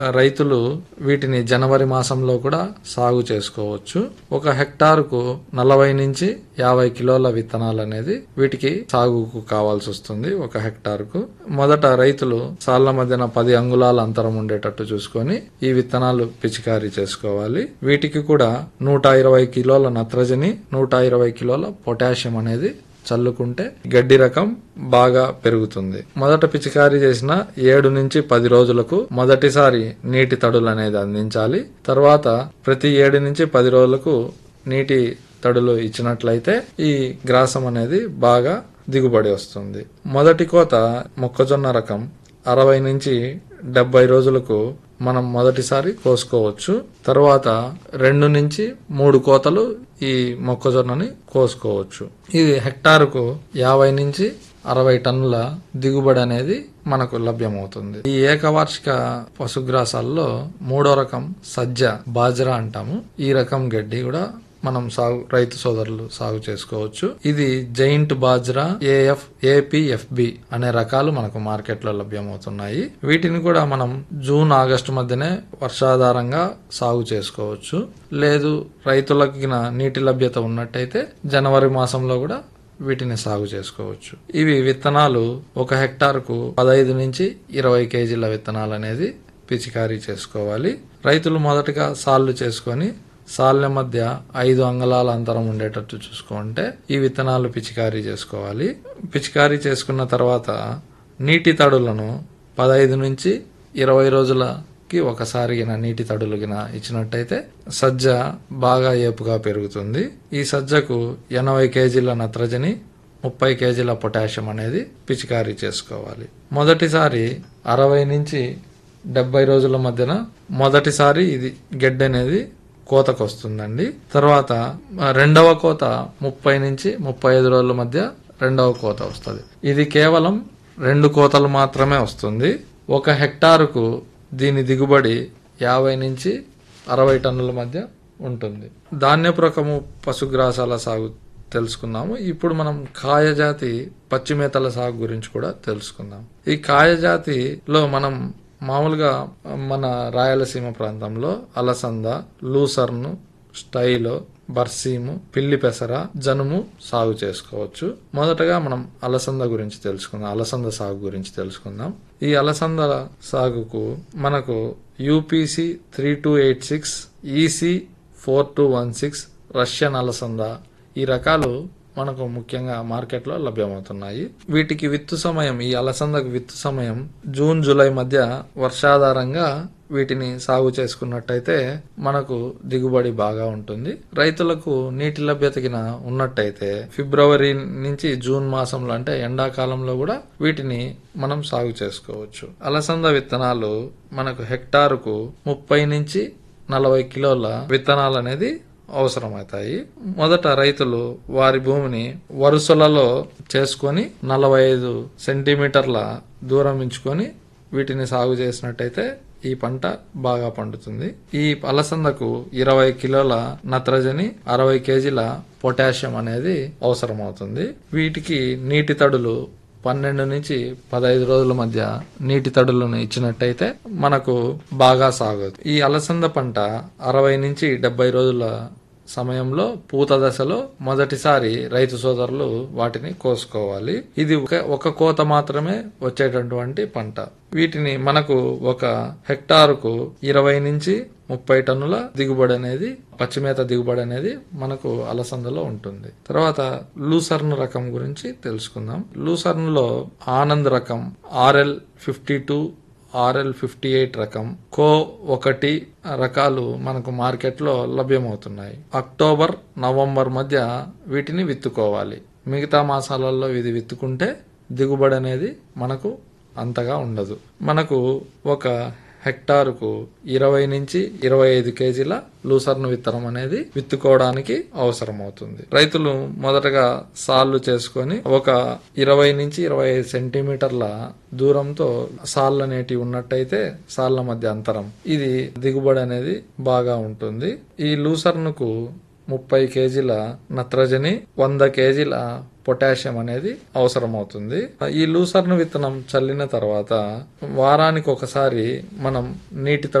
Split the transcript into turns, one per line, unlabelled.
రైతులు వీటిని జనవరి మాసంలో కూడా సాగు చేసుకోవచ్చు ఒక హెక్టారుకు నలభై నుంచి యాభై కిలోల విత్తనాలు అనేది వీటికి సాగుకు కావాల్సి వస్తుంది ఒక హెక్టారుకు మొదట రైతులు సాళ్ల మధ్యన పది అంగుళాల అంతరం ఉండేటట్టు చూసుకొని ఈ విత్తనాలు పిచికారీ చేసుకోవాలి వీటికి కూడా నూట ఇరవై కిలోల నత్రజని నూట ఇరవై కిలోల పొటాషియం అనేది చల్లుకుంటే గడ్డి రకం బాగా పెరుగుతుంది మొదట పిచికారీ చేసిన ఏడు నుంచి పది రోజులకు మొదటిసారి నీటి తడులు అనేది అందించాలి తర్వాత ప్రతి ఏడు నుంచి పది రోజులకు నీటి తడులు ఇచ్చినట్లయితే ఈ గ్రాసం అనేది బాగా దిగుబడి వస్తుంది మొదటి కోత మొక్కజొన్న రకం అరవై నుంచి డెబ్బై రోజులకు మనం మొదటిసారి కోసుకోవచ్చు తర్వాత రెండు నుంచి మూడు కోతలు ఈ మొక్కజొన్నని కోసుకోవచ్చు ఇది హెక్టారుకు యాభై నుంచి అరవై టన్నుల దిగుబడి అనేది మనకు లభ్యమవుతుంది ఈ ఏకవార్షిక పశుగ్రాసాల్లో మూడో రకం సజ్జ బాజ్రా అంటాము ఈ రకం గడ్డి కూడా మనం సాగు రైతు సోదరులు సాగు చేసుకోవచ్చు ఇది జైంట్ బాజ్రా ఏఎఫ్ ఏపీఎఫ్బి అనే రకాలు మనకు మార్కెట్ లో లభ్యమవుతున్నాయి వీటిని కూడా మనం జూన్ ఆగస్టు మధ్యనే వర్షాధారంగా సాగు చేసుకోవచ్చు లేదు రైతులకి నీటి లభ్యత ఉన్నట్టయితే జనవరి మాసంలో కూడా వీటిని సాగు చేసుకోవచ్చు ఇవి విత్తనాలు ఒక హెక్టార్కు పదహైదు నుంచి ఇరవై కేజీల విత్తనాలు అనేది పిచికారీ చేసుకోవాలి రైతులు మొదటగా సాళ్లు చేసుకొని సాళ్ళ మధ్య ఐదు అంగళాల అంతరం ఉండేటట్టు చూసుకుంటే ఈ విత్తనాలు పిచికారీ చేసుకోవాలి పిచికారీ చేసుకున్న తర్వాత నీటి తడులను పదహైదు నుంచి ఇరవై రోజులకి ఒకసారి గిన నీటి తడులు గిన ఇచ్చినట్టయితే సజ్జ బాగా ఏపుగా పెరుగుతుంది ఈ సజ్జకు ఎనభై కేజీల నత్రజని ముప్పై కేజీల పొటాషియం అనేది పిచికారీ చేసుకోవాలి మొదటిసారి అరవై నుంచి డెబ్బై రోజుల మధ్యన మొదటిసారి ఇది గెడ్డ అనేది కోతకు వస్తుందండి తర్వాత ఆ, రెండవ కోత ముప్పై నుంచి ముప్పై ఐదు రోజుల మధ్య రెండవ కోత వస్తుంది ఇది కేవలం రెండు కోతలు మాత్రమే వస్తుంది ఒక హెక్టారుకు దీని దిగుబడి యాభై నుంచి అరవై టన్నుల మధ్య ఉంటుంది ధాన్యపు రకము పశుగ్రాసాల సాగు తెలుసుకున్నాము ఇప్పుడు మనం కాయజాతి పచ్చిమేతల సాగు గురించి కూడా తెలుసుకుందాం ఈ కాయజాతిలో మనం మామూలుగా మన రాయలసీమ ప్రాంతంలో అలసంద లూసర్ను స్టైలో బర్సీము పిల్లి పెసర జనుము సాగు చేసుకోవచ్చు మొదటగా మనం అలసంద గురించి తెలుసుకుందాం అలసంద సాగు గురించి తెలుసుకుందాం ఈ అలసంద సాగుకు మనకు UPC three two eight six EC four two one six Russian అలసంద ఈ రకాలు మనకు ముఖ్యంగా మార్కెట్లో లభ్యమవుతున్నాయి వీటికి విత్తు సమయం ఈ అలసందకు విత్తు సమయం జూన్ జూలై మధ్య వర్షాధారంగా వీటిని సాగు చేసుకున్నట్టయితే మనకు దిగుబడి బాగా ఉంటుంది రైతులకు నీటి లభ్యతగిన ఉన్నట్టయితే ఫిబ్రవరి నుంచి జూన్ మాసంలో అంటే ఎండాకాలంలో కూడా వీటిని మనం సాగు చేసుకోవచ్చు అలసంద విత్తనాలు మనకు హెక్టారుకు ముప్పై నుంచి నలభై కిలోల విత్తనాలు అనేది అవసరమవుతాయి మొదట రైతులు వారి భూమిని వరుసలలో చేసుకొని నలభై ఐదు సెంటీమీటర్ల దూరం ఉంచుకొని వీటిని సాగు చేసినట్టయితే ఈ పంట బాగా పండుతుంది ఈ అలసందకు ఇరవై కిలోల నత్రజని అరవై కేజీల పొటాషియం అనేది అవసరమవుతుంది వీటికి నీటి తడులు పన్నెండు నుంచి పదహైదు రోజుల మధ్య నీటి తడులను ఇచ్చినట్టయితే మనకు బాగా సాగదు ఈ అలసంద పంట అరవై నుంచి డెబ్బై రోజుల సమయంలో పూత దశలో మొదటిసారి రైతు సోదరులు వాటిని కోసుకోవాలి ఇది ఒక ఒక కోత మాత్రమే వచ్చేటటువంటి పంట వీటిని మనకు ఒక హెక్టారుకు ఇరవై నుంచి ముప్పై టన్నుల దిగుబడి అనేది పచ్చిమేత దిగుబడి అనేది మనకు అలసందలో ఉంటుంది తర్వాత లూసర్న్ రకం గురించి తెలుసుకుందాం లూసర్న్ లో ఆనంద్ రకం RL fifty two RL fifty eight రకం కో ఒకటి రకాలు మనకు మార్కెట్లో లభ్యమవుతున్నాయి అక్టోబర్ నవంబర్ మధ్య వీటిని విత్తుకోవాలి మిగతా మాసాలలో ఇది విత్తుకుంటే దిగుబడి అనేది మనకు అంతగా ఉండదు మనకు ఒక హెక్టారుకు ఇరవై నుంచి ఇరవై ఐదు కేజీల లూసర్ను విత్తనం అనేది విత్తుకోవడానికి అవసరమవుతుంది రైతులు మొదటగా సాళ్లు చేసుకొని ఒక ఇరవై నుంచి ఇరవై ఐదు సెంటీమీటర్ల దూరంతో సాళ్ళు అనేటివి ఉన్నట్టయితే సాళ్ల మధ్య అంతరం ఇది దిగుబడి అనేది బాగా ఉంటుంది ఈ లూసర్నుకు ముప్పై కేజీల నత్రజని వంద కేజీల పొటాషియం అనేది అవసరం అవుతుంది ఈ లూసర్న్ విత్తనం చల్లిన తర్వాత వారానికి ఒకసారి మనం నీటి